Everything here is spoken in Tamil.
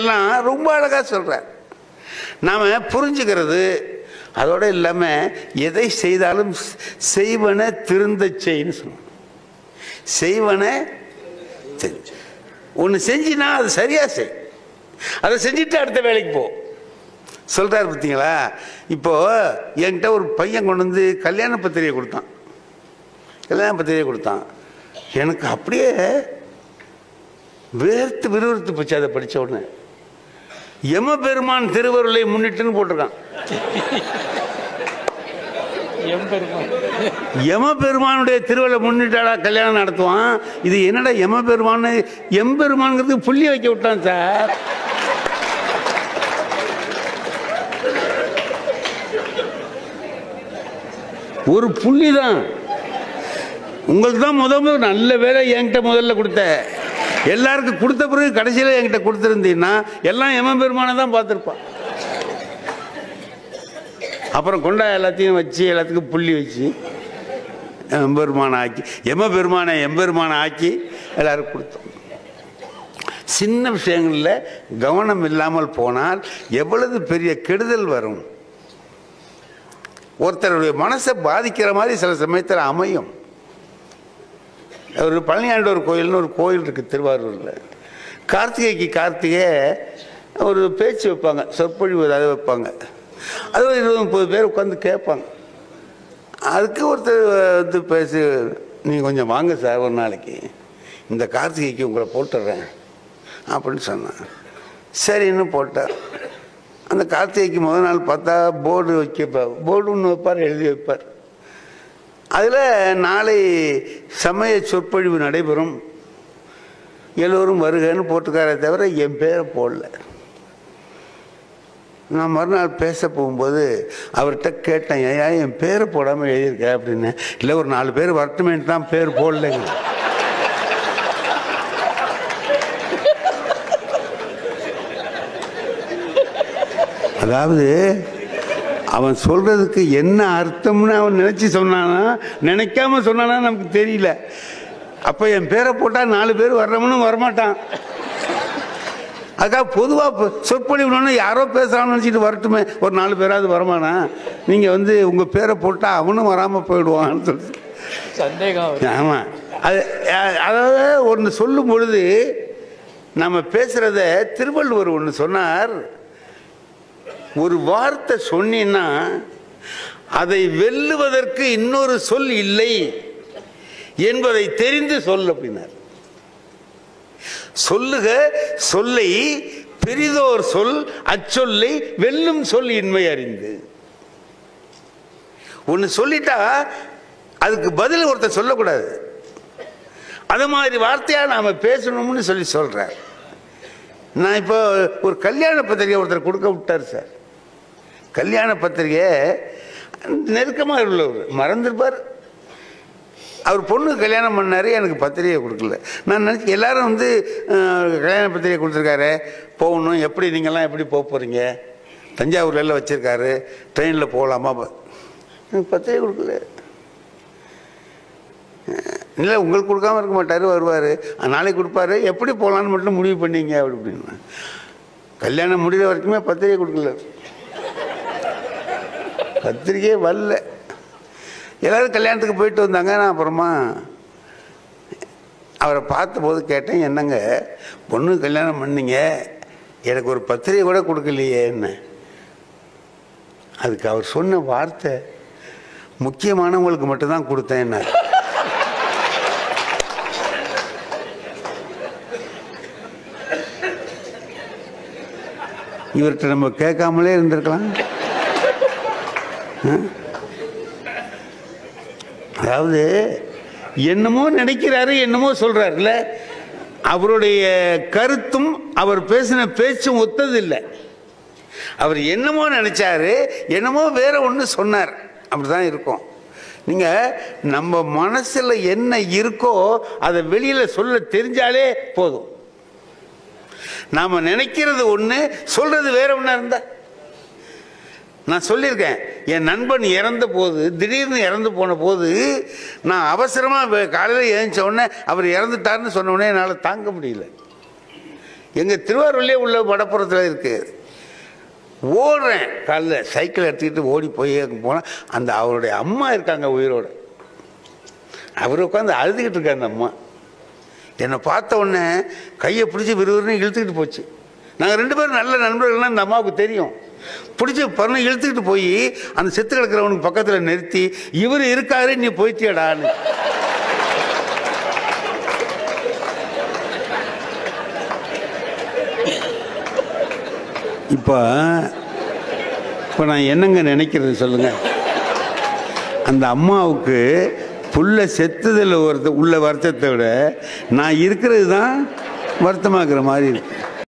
எல்லாம் ரொம்ப அழகா சொல்றார் நாம புரிஞ்சுக்கிறது அதோட இல்லாம எதை செய்தாலும் செய்வன திருந்த செய்ன்னு சொன்னோம் செய்வன செஞ்சு ஒன்று செஞ்சினா அது சரியா செய் அதை செஞ்சுட்டு அடுத்த வேலைக்கு போ சொல்றாரு பார்த்தீங்களா இப்போ என்கிட்ட ஒரு பையன் கொண்டு வந்து கல்யாண பத்திரிகை கொடுத்தான் கல்யாண பத்திரிகை கொடுத்தான் எனக்கு அப்படியே வேர்த்து விறுவிறுத்து போச்சு அதை படிச்ச உடனே எம பெருமான் திருவருளை முன்னிட்டுன்னு போட்டிருக்கான் எம்பெருமான் யம பெருமானுடைய திருவள்ளை முன்னிட்டாடா கல்யாணம் நடத்துவான் இது என்னடா யம பெருமான் எம்பெருமான்ங்கிறதுக்கு புள்ளி வைக்க விட்டான் சார் ஒரு புள்ளி தான் உங்களுக்கு தான் முத முதல் நல்ல வேலை என்கிட்ட முதல்ல கொடுத்த எல்லாருக்கும் கொடுத்த பிறகு கடைசியில் என்கிட்ட கொடுத்துருந்தீங்கன்னா எல்லாம் எம பெருமானை தான் பார்த்துருப்பான் அப்புறம் கொண்டா எல்லாத்தையும் வச்சு எல்லாத்துக்கும் புள்ளி வச்சு எம்பெருமானை ஆக்கி எம பெருமானை எம்பெருமானை ஆக்கி எல்லாருக்கும் கொடுத்தோம் சின்ன விஷயங்களில் கவனம் இல்லாமல் போனால் எவ்வளவு பெரிய கெடுதல் வரும் ஒருத்தருடைய மனசை பாதிக்கிற மாதிரி சில சமயத்தில் அமையும் ஒரு பழனியாண்டவர் கோயில்னு ஒரு கோயில் இருக்குது திருவாரூரில் கார்த்திகைக்கு கார்த்திகை ஒரு பேச்சு வைப்பாங்க சொற்பொழிவு ஏதாவது வைப்பாங்க அது ஒரு இருபது முப்பது பேர் உட்காந்து கேட்பாங்க அதுக்கு ஒருத்தர் வந்து பேசி நீங்கள் கொஞ்சம் வாங்க சார் ஒரு நாளைக்கு இந்த கார்த்திகைக்கு உங்களை போட்டுடுறேன் அப்படின்னு சொன்னான் சரின்னு போட்டார் அந்த கார்த்திகைக்கு முதல் நாள் பார்த்தா போர்டு வைக்க போர்டு ஒன்று வைப்பார் எழுதி வைப்பார் அதில் நாளை சமய சொற்பொழிவு நடைபெறும் எல்லோரும் வருகன்னு போட்டுக்காரே தவிர என் பேரை போடல நான் மறுநாள் பேச போகும்போது அவர்கிட்ட கேட்டேன் ஏன் என் பேரை போடாமல் எழுதியிருக்க அப்படின்னு இல்லை ஒரு நாலு பேர் வரட்டுமேன்ட்டு தான் பேர் போடலைங்க அதாவது அவன் சொல்றதுக்கு என்ன அர்த்தம்னு அவன் நினைச்சு சொன்னானா நினைக்காம சொன்னானா நமக்கு தெரியல அப்ப என் பேரை போட்டா நாலு பேர் வர்றவனும் வரமாட்டான் அதுக்காக பொதுவாக சொற்பொழிவுன்னு யாரோ பேசுகிறான்னு நினச்சிட்டு வரட்டுமே ஒரு நாலு பேராவது வரமானா நீங்கள் வந்து உங்கள் பேரை போட்டால் அவனும் வராமல் போயிடுவான்னு சொல்லிட்டு சந்தேகம் வரும். ஆமாம் அது அ- அதாவது ஒன்று சொல்லும் பொழுது நம்ம பேசுகிறத திருவள்ளுவர் ஒன்று சொன்னார் ஒரு வார்த்தை சொன்னீன்னா அதை வெல்லுவதற்கு இன்னொரு சொல் இல்லை என்பதை தெரிந்து சொல் அப்படின்னார் சொல்லுக சொல்லை பெரிதோர் சொல் அச்சொல்லை வெல்லும் சொல் இன்மை அறிந்து ஒன்று சொல்லிட்டா அதுக்கு பதில் ஒருத்தர் சொல்லக்கூடாது அது மாதிரி வார்த்தையாக நாம் பேசணும்னு சொல்லி சொல்கிறேன் நான் இப்போ ஒரு கல்யாண பத்திரிகை ஒருத்தர் கொடுக்க விட்டார் சார் கல்யாண பத்திரிகை நெருக்கமாக உள்ளவர் மறந்துருப்பார் அவர் பொண்ணு கல்யாணம் பண்ணாரு எனக்கு பத்திரிகை கொடுக்கல நான் நினச்சி எல்லாரும் வந்து அஹ், கல்யாண பத்திரிகை கொடுத்துருக்காரு போகணும் எப்படி நீங்கள்லாம் எப்படி போக போகிறீங்க தஞ்சாவூர்ல எல்லாம் வச்சுருக்காரு ட்ரெயினில் போகலாமா எனக்கு பத்திரிகை கொடுக்கல இல்லை உங்களுக்கு கொடுக்காம இருக்க மாட்டார் வருவார் நாளைக்கு கொடுப்பாரு எப்படி போகலான்னு மட்டும் முடிவு பண்ணீங்க அப்படி அப்படின்னு கல்யாணம் முடிகிற வரைக்குமே பத்திரிகை கொடுக்கல பத்திரிகையே வரல எல்லாரும் கல்யாணத்துக்கு போயிட்டு வந்தாங்க நான் அப்புறமா அவரை பார்த்தபோது கேட்டேன் என்னங்க பொண்ணு கல்யாணம் பண்ணீங்க எனக்கு ஒரு பத்திரிகை கூட கொடுக்கலையே என்ன அதுக்கு அவர் சொன்ன வார்த்தை முக்கியமானவங்களுக்கு மட்டும்தான் கொடுத்தேன் என்ன இவர்கிட்ட நம்ம கேட்காமலே இருந்திருக்கலாம் ஆ? அதாவது என்னமோ நினைக்கிறாரு என்னமோ சொல்றாருல்ல அவருடைய கருத்தும் அவர் பேசின பேச்சும் ஒத்ததில்லை அவர் என்னமோ நினைச்சாரு என்னமோ வேற ஒன்று சொன்னார் அப்படிதான் இருக்கும் நீங்க நம்ம மனசுல என்ன இருக்கோ அதை வெளியில சொல்ல தெரிஞ்சாலே போதும் நாம நினைக்கிறது ஒண்ணு சொல்றது வேற ஒண்ணா இருந்தா நான் சொல்லியிருக்கேன் என் நண்பன் இறந்த போது திடீர்னு இறந்து போன போது நான் அவசரமாக காலையில் எழுந்த உடனே அவர் இறந்துட்டாருன்னு சொன்ன உடனே என்னால் தாங்க முடியல எங்கள் திருவாரூர்லேயே உள்ள வடப்புறத்தில் இருக்குது ஓடுறேன் காலைல சைக்கிள் எடுத்துக்கிட்டு ஓடி போய் அங்கே போனால் அந்த அவருடைய அம்மா இருக்காங்க உயிரோடு அவர் உட்காந்து அழுதுகிட்டு இருக்காரு அந்த அம்மா என்னை பார்த்த உடனே கையை பிடிச்சி விறுவிறுன்னு இழுத்துக்கிட்டு போச்சு நாங்கள் ரெண்டு பேரும் நல்ல நண்பர்கள்லாம் அந்த அம்மாவுக்கு தெரியும் பிடிச்சி பண்ண இழுத்துக்கிட்டு போய் அந்த செத்து கிடக்கிறவனுக்கு பக்கத்தில் நிறுத்தி இவர் இருக்காரு நீ போயிட்டியடான்னு இப்போ இப்போ நான் என்னங்க நினைக்கிறது சொல்லுங்க அந்த அம்மாவுக்கு புள்ள செத்துதில் ஒரு உள்ள வருத்தத்தை விட நான் இருக்கிறது தான் வருத்தமாக்குற மாதிரி இருக்கு